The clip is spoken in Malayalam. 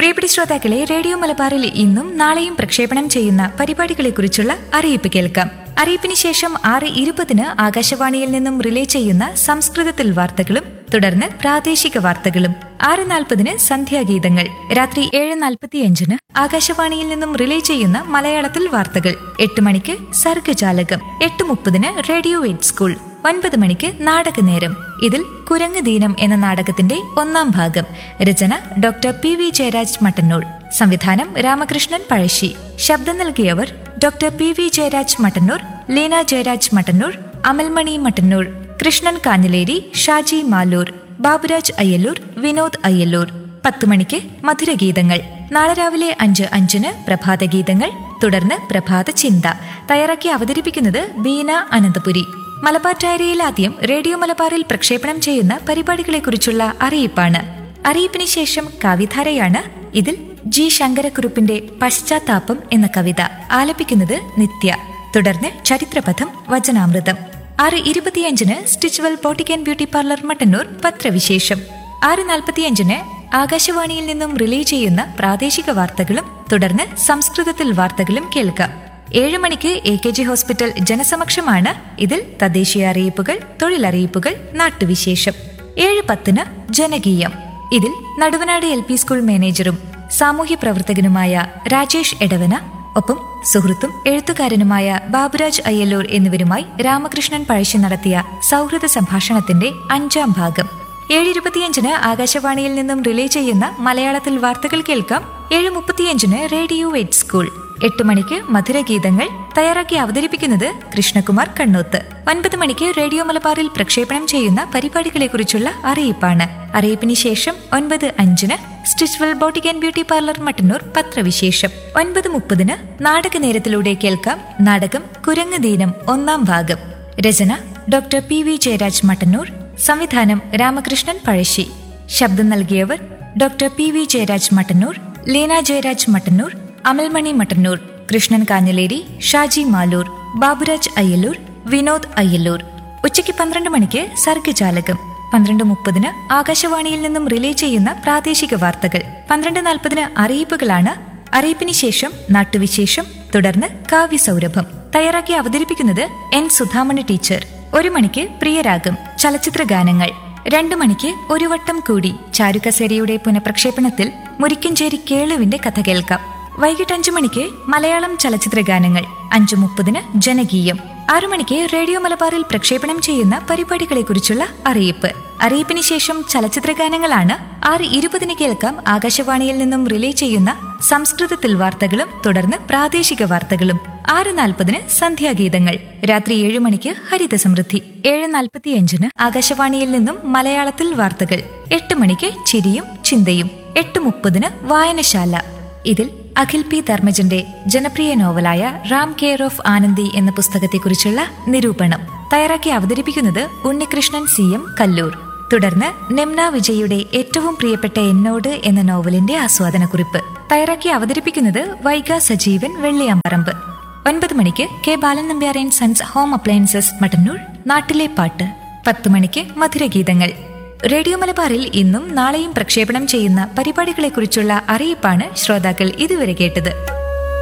പ്രിയപ്പെട്ട ശ്രോതാക്കളെ റേഡിയോ മലബാറിൽ ഇന്നും നാളെയും പ്രക്ഷേപണം ചെയ്യുന്ന പരിപാടികളെക്കുറിച്ചുള്ള അറിയിപ്പ് കേൾക്കാം അറിയിപ്പിന് ശേഷം ആറ് ഇരുപതിന് ആകാശവാണിയിൽ നിന്നും റിലേ ചെയ്യുന്ന സംസ്കൃതത്തിൽ വാർത്തകളും തുടർന്ന് പ്രാദേശിക വാർത്തകളും ആറ് നാൽപ്പതിന് സന്ധ്യാഗീതങ്ങൾ രാത്രി ഏഴ് നാൽപ്പത്തിയഞ്ചിന് ആകാശവാണിയിൽ നിന്നും റിലേ ചെയ്യുന്ന മലയാളത്തിൽ വാർത്തകൾ എട്ട് മണിക്ക് സർഗജാലകം എട്ട് മുപ്പതിന് റേഡിയോ എയ്റ്റ് സ്കൂൾ ഒൻപത് മണിക്ക് നാടകനേരം ഇതിൽ കുരങ്ങ് ദീനം എന്ന നാടകത്തിന്റെ ഒന്നാം ഭാഗം രചന doctor P V Jayaraj Mattannur സംവിധാനം രാമകൃഷ്ണൻ പഴശ്ശി ശബ്ദം നൽകിയവർ doctor P V Jayaraj Mattannur Leena Jayaraj Mattannur Amalmani Mattannur Krishnan Kanhileri Shaji Maloor Baburaj Ayyallur Vinod Ayyallur പത്ത് മണിക്ക് മധുരഗീതങ്ങൾ നാളെ രാവിലെ അഞ്ച് അഞ്ചിന് പ്രഭാതഗീതങ്ങൾ തുടർന്ന് പ്രഭാത ചിന്ത തയ്യാറാക്കി അവതരിപ്പിക്കുന്നത് ബീന അനന്തപുരി മലബാർ ഡയറിയിൽ ആദ്യം റേഡിയോ മലബാറിൽ പ്രക്ഷേപണം ചെയ്യുന്ന പരിപാടികളെക്കുറിച്ചുള്ള അറിയിപ്പാണ് അറിയിപ്പിന് ശേഷം കവിധാരയാണ് ഇതിൽ ജി ശങ്കരക്കുറുപ്പിന്റെ പശ്ചാത്താപം എന്ന കവിത ആലപിക്കുന്നത് നിത്യ തുടർന്ന് ചരിത്രപഥം വചനാമൃതം ആറ് ഇരുപത്തിയഞ്ചിന് Stitchwell boutique and beauty parlour Mattannur പത്രവിശേഷം ആറ് നാൽപ്പത്തിയഞ്ചിന് ആകാശവാണിയിൽ നിന്നും റിലേ ചെയ്യുന്ന പ്രാദേശിക വാർത്തകളും തുടർന്ന് സംസ്കൃതത്തിൽ വാർത്തകളും കേൾക്കാം ഏഴ് മണിക്ക് എ കെ ജി ഹോസ്പിറ്റൽ ജനസമക്ഷമാണ് ഇതിൽ തദ്ദേശീയ അറിയിപ്പുകൾ തൊഴിലറിയിപ്പുകൾ നാട്ടുവിശേഷം ഏഴ് പത്തിന് ജനകീയം ഇതിൽ നടുവനാട് എൽ പി സ്കൂൾ മാനേജറും സാമൂഹ്യ പ്രവർത്തകനുമായ രാജേഷ് എടവന ഒപ്പം സുഹൃത്തും എഴുത്തുകാരനുമായ ബാബുരാജ് അയ്യല്ലൂർ എന്നിവരുമായി രാമകൃഷ്ണൻ പഴശ്ശി നടത്തിയ സൗഹൃദ സംഭാഷണത്തിന്റെ അഞ്ചാം ഭാഗം ഏഴ് ഇരുപത്തിയഞ്ചിന് ആകാശവാണിയിൽ നിന്നും റിലേ ചെയ്യുന്ന മലയാളത്തിൽ വാർത്തകൾ കേൾക്കാം ഏഴ് മുപ്പത്തിയഞ്ചിന് റേഡിയോ എയ്റ്റ് സ്കൂൾ എട്ട് മണിക്ക് മധുരഗീതങ്ങൾ തയ്യാറാക്കി അവതരിപ്പിക്കുന്നത് കൃഷ്ണകുമാർ കണ്ണൂത്ത് ഒൻപത് മണിക്ക് റേഡിയോ മലബാറിൽ പ്രക്ഷേപണം ചെയ്യുന്ന പരിപാടികളെക്കുറിച്ചുള്ള അറിയിപ്പാണ് അറിയിപ്പിന് ശേഷം ഒൻപത് അഞ്ചിന് Stitchwell boutique and beauty parlour Mattannur പത്രവിശേഷം ഒൻപത് മുപ്പതിന് നാടക നേരത്തിലൂടെ കേൾക്കാം നാടകം കുരങ്ങ് ദീനം ഒന്നാം ഭാഗം രചന doctor P V Jayaraj Mattannur സംവിധാനം രാമകൃഷ്ണൻ പഴശ്ശി ശബ്ദം നൽകിയവർ doctor P V Jayaraj Mattannur Leena Jayaraj Mattannur Amalmani Mattannur Krishnan Kanhileri Shaji Maloor Baburaj Ayyallur Vinod Ayyallur ഉച്ചയ്ക്ക് പന്ത്രണ്ട് മണിക്ക് സർഗജാലകം പന്ത്രണ്ട് മുപ്പതിന് ആകാശവാണിയിൽ നിന്നും റിലേ ചെയ്യുന്ന പ്രാദേശിക വാർത്തകൾ പന്ത്രണ്ട് നാൽപ്പതിന് അറിയിപ്പുകളാണ് അറിയിപ്പിന് ശേഷം നാട്ടുവിശേഷം തുടർന്ന് കാവ്യസൗരഭം തയ്യാറാക്കി അവതരിപ്പിക്കുന്നത് എൻ സുധാമണി ടീച്ചർ ഒരു മണിക്ക് പ്രിയരാഗം ചലച്ചിത്ര ഗാനങ്ങൾ രണ്ടു മണിക്ക് ഒരു വട്ടം കൂടി ചാരുകസേരയുടെ പുനഃപ്രക്ഷേപണത്തിൽ മുരിക്കഞ്ചേരി കേളുവിന്റെ കഥ കേൾക്കാം വൈകിട്ട് അഞ്ചു മണിക്ക് മലയാളം ചലച്ചിത്ര ഗാനങ്ങൾ അഞ്ചു മുപ്പതിന് ജനകീയം ആറു മണിക്ക് റേഡിയോ മലബാറിൽ പ്രക്ഷേപണം ചെയ്യുന്ന പരിപാടികളെക്കുറിച്ചുള്ള അറിയിപ്പ് അറിയിപ്പിന് ശേഷം ചലച്ചിത്ര ഗാനങ്ങളാണ് ആറ് ഇരുപതിന് കേൾക്കാം ആകാശവാണിയിൽ നിന്നും റിലേ ചെയ്യുന്ന സംസ്കൃതത്തിൽ വാർത്തകളും തുടർന്ന് പ്രാദേശിക വാർത്തകളും ആറ് നാൽപ്പതിന് സന്ധ്യാഗീതങ്ങൾ രാത്രി ഏഴ് മണിക്ക് ഹരിത സമൃദ്ധി ഏഴ് നാൽപ്പത്തിയഞ്ചിന് ആകാശവാണിയിൽ നിന്നും മലയാളത്തിൽ വാർത്തകൾ എട്ട് മണിക്ക് ചിരിയും ചിന്തയും എട്ട് മുപ്പതിന് വായനശാല ഇതിൽ അഖിൽ പി ധർമ്മജന്റെ ജനപ്രിയ നോവലായ റാം കെയർ ഓഫ് ആനന്ദി എന്ന പുസ്തകത്തെക്കുറിച്ചുള്ള നിരൂപണം തയ്യാറാക്കി അവതരിപ്പിക്കുന്നത് ഉണ്ണികൃഷ്ണൻ സി എം കല്ലൂർ തുടർന്ന് നിംന വിജയുടെ ഏറ്റവും പ്രിയപ്പെട്ട എന്നോട് എന്ന നോവലിന്റെ ആസ്വാദനക്കുറിപ്പ് തയ്യാറാക്കി അവതരിപ്പിക്കുന്നത് വൈഗ സജീവൻ വെള്ളിയാമ്പറമ്പ് ഒൻപത് മണിക്ക് K Balan Nambiar and sons home appliances Mattannur നാട്ടിലെ പാട്ട് പത്ത് മണിക്ക് മധുരഗീതങ്ങൾ റേഡിയോ മലബാറിൽ ഇന്നും നാളെയും പ്രക്ഷേപണം ചെയ്യുന്ന പരിപാടികളെക്കുറിച്ചുള്ള അറിയിപ്പാണ് ശ്രോതാക്കൾ ഇതുവരെ കേട്ടത്